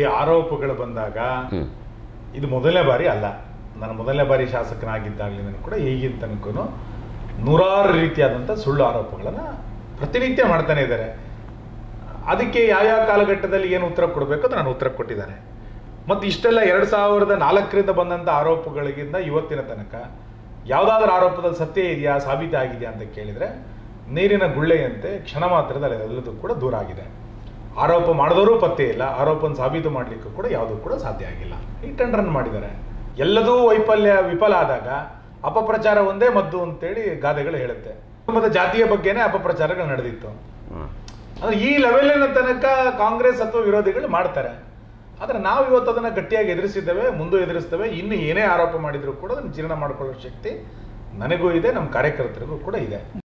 ಆರೋಪಗಳು ಬಂದಾಗ ಹ್ಮ್ ಇದು ಮೊದಲನೇ ಬಾರಿ ಅಲ್ಲ ನಾನು ಮೊದಲನೇ ಬಾರಿ ಶಾಸಕನಾಗಿದ್ದಾಗಲಿಂದ ಕೂಡ ಈಗಿನ ತನಕ ನೂರಾರು ರೀತಿಯಾದಂಥ ಸುಳ್ಳು ಆರೋಪಗಳನ್ನು ಪ್ರತಿನಿತ್ಯ ಮಾಡ್ತಾನೆ ಇದ್ದಾರೆ ಅದಕ್ಕೆ ಯಾವ ಕಾಲಘಟ್ಟದಲ್ಲಿ ಏನು ಉತ್ತರ ಕೊಡಬೇಕು ಅದು ನಾನು ಉತ್ತರ ಕೊಟ್ಟಿದ್ದಾನೆ ಮತ್ತು ಇಷ್ಟೆಲ್ಲ ಎರಡು ಸಾವಿರದ ನಾಲ್ಕರಿಂದ ಬಂದಂಥ ಆರೋಪಗಳಿಗಿಂತ ಇವತ್ತಿನ ತನಕ ಯಾವುದಾದ್ರೂ ಆರೋಪದಲ್ಲಿ ಸತ್ಯ ಇದೆಯಾ ಸಾಬೀತಾಗಿದೆಯಾ ಅಂತ ಕೇಳಿದರೆ ನೀರಿನ ಗುಳ್ಳೆಯಂತೆ ಕ್ಷಣ ಮಾತ್ರದಲ್ಲಿ ಅದೆಲ್ಲದೂ ಕೂಡ ದೂರ ಆಗಿದೆ ಆರೋಪ ಮಾಡಿದವರು ಪತ್ತೆ ಇಲ್ಲ ಆರೋಪನ ಸಾಬೀತು ಮಾಡಲಿಕ್ಕೂ ಕೂಡ ಯಾವುದೂ ಕೂಡ ಸಾಧ್ಯ ಆಗಿಲ್ಲ ಈ ಟೆಂಡರನ್ನು ಮಾಡಿದ್ದಾರೆ ಎಲ್ಲದೂ ವೈಫಲ್ಯ ವಿಫಲ ಆದಾಗ ಅಪಪ್ರಚಾರ ಒಂದೇ ಮದ್ದು ಅಂತೇಳಿ ಗಾದೆಗಳು ಹೇಳುತ್ತೆ ಕುಟುಂಬದ ಜಾತಿಯ ಬಗ್ಗೆನೇ ಅಪಪ್ರಚಾರಗಳು ನಡೆದಿತ್ತು ಹ್ಮ್ ಅಂದ್ರೆ ಈ ಲೆವೆಲಿನ ತನಕ ಕಾಂಗ್ರೆಸ್ ಅಥವಾ ವಿರೋಧಿಗಳು ಮಾಡ್ತಾರೆ ಆದ್ರೆ ನಾವು ಇವತ್ತು ಅದನ್ನ ಗಟ್ಟಿಯಾಗಿ ಎದುರಿಸಿದ್ದೇವೆ ಮುಂದೆ ಎದುರಿಸ್ತೇವೆ ಇನ್ನು ಏನೇ ಆರೋಪ ಮಾಡಿದ್ರು ಕೂಡ ಅದನ್ನು ಜೀರ್ಣ ಮಾಡ್ಕೊಳ್ಳೋ ಶಕ್ತಿ ನನಗೂ ಇದೆ ನಮ್ಮ ಕಾರ್ಯಕರ್ತರಿಗೂ ಕೂಡ ಇದೆ